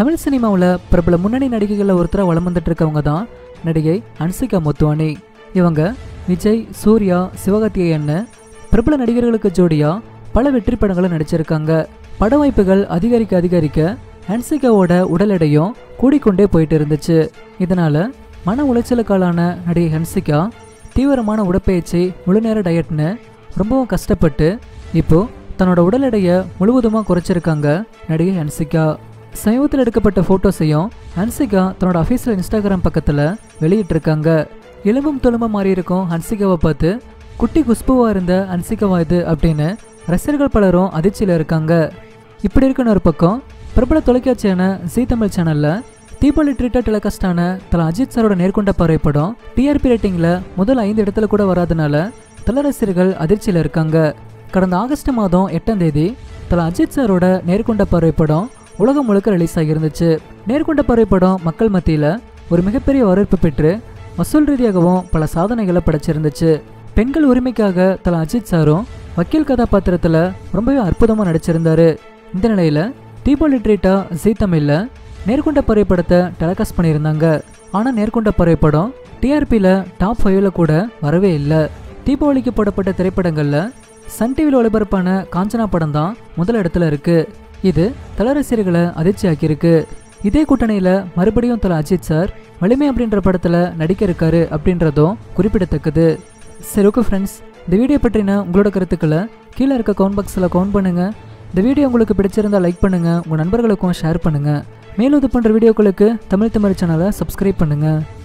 தமிழ் சினிமாவில் பிரபல முன்னணி நடிகைகளில் ஒருத்தராக வலம் வந்துட்டு இருக்கவங்க தான் நடிகை அன்சிகா முத்துவானி இவங்க விஜய் சூர்யா சிவகார்த்திகேயன்னு பிரபல நடிகர்களுக்கு ஜோடியா பல வெற்றி படங்களை நடிச்சிருக்காங்க பட வாய்ப்புகள் அதிகரிக்க அதிகரிக்க ஹன்சிகாவோட உடல் எடையும் கூடிக்கொண்டே போயிட்டு இருந்துச்சு இதனால மன உளைச்சலுக்காளான நடிகை ஹன்சிகா தீவிரமான உடற்பயிற்சி முழு நேர டயட்னு ரொம்பவும் கஷ்டப்பட்டு இப்போ தன்னோட உடல் எடையை முழுவதுமாக குறைச்சிருக்காங்க நடிகை ஹன்சிகா சமீபத்தில் எடுக்கப்பட்ட ஃபோட்டோஸையும் ஹன்சிகா தன்னோட அஃபீஷியல் இன்ஸ்டாகிராம் பக்கத்தில் வெளியிட்டிருக்காங்க எலும்பும் தொலும்பும் மாறி இருக்கும் ஹன்சிகாவை பார்த்து குட்டி குஷ்புவா இருந்த ஹன்சிகாவா இது அப்படின்னு ரசிகர்கள் பலரும் அதிர்ச்சியில் இருக்காங்க இப்படி இருக்குன்னு ஒரு பக்கம் பிரபல தொலைக்காட்சியான ஜீ தமிழ் சேனலில் தீபாவளி ட்ரீட்டட் டெலிகாஸ்டான தல அஜித் சாரோட நேர்கொண்ட பார்வை படம் டிஆர்பி ரேட்டிங்கில் முதல் ஐந்து இடத்துல கூட வராதனால தல ரசிகர்கள் அதிர்ச்சியில் இருக்காங்க கடந்த ஆகஸ்ட் மாதம் எட்டாம் தேதி தல அஜித் சாரோட நேர்கொண்ட பார்வை படம் உலகம் முழுக்க ரிலீஸ் ஆகியிருந்துச்சு நேர்கொண்ட பார்வை படம் மக்கள் மத்தியில் ஒரு மிகப்பெரிய வரவேற்பு பெற்று வசூல் ரீதியாகவும் பல சாதனைகளை படைச்சிருந்துச்சு பெண்கள் உரிமைக்காக தல அஜித் சாரும் வக்கீல் கதாபாத்திரத்தில் ரொம்பவே அற்புதமாக நடிச்சிருந்தாரு இந்த நிலையில் தீபாவளி ட்ரீட்டா ஜீ தமிழில் நேர்கொண்ட பறவை படத்தை டெலிகாஸ்ட் பண்ணியிருந்தாங்க ஆனால் நேர்கொண்ட பறவை படம் டிஆர்பியில் டாப் ஃபைவ்ல கூட வரவே இல்லை தீபாவளிக்கு போடப்பட்ட திரைப்படங்களில் சன் டிவியில் ஒளிபரப்பான காஞ்சனா படம் தான் முதல் இடத்துல இருக்கு இது தல ரசிகர்களை அதிர்ச்சி ஆக்கியிருக்கு இதே கூட்டணியில் மறுபடியும் தல அஜித் சார் வலிமை அப்படின்ற படத்தில் நடிக்க இருக்காரு அப்படின்றதும் குறிப்பிடத்தக்கது சரி ஓகே ஃப்ரெண்ட்ஸ் இந்த வீடியோ பற்றின உங்களோட கருத்துக்களை கீழே இருக்க கவுண்ட் பாக்ஸில் கவுண்ட் பண்ணுங்கள் இந்த வீடியோ உங்களுக்கு பிடிச்சிருந்தா லைக் பண்ணுங்கள் உங்கள் நண்பர்களுக்கும் ஷேர் பண்ணுங்கள் மேலும் இது போன்ற வீடியோக்களுக்கு தமிழ் தமிழ் சேனலை சப்ஸ்கிரைப் பண்ணுங்கள்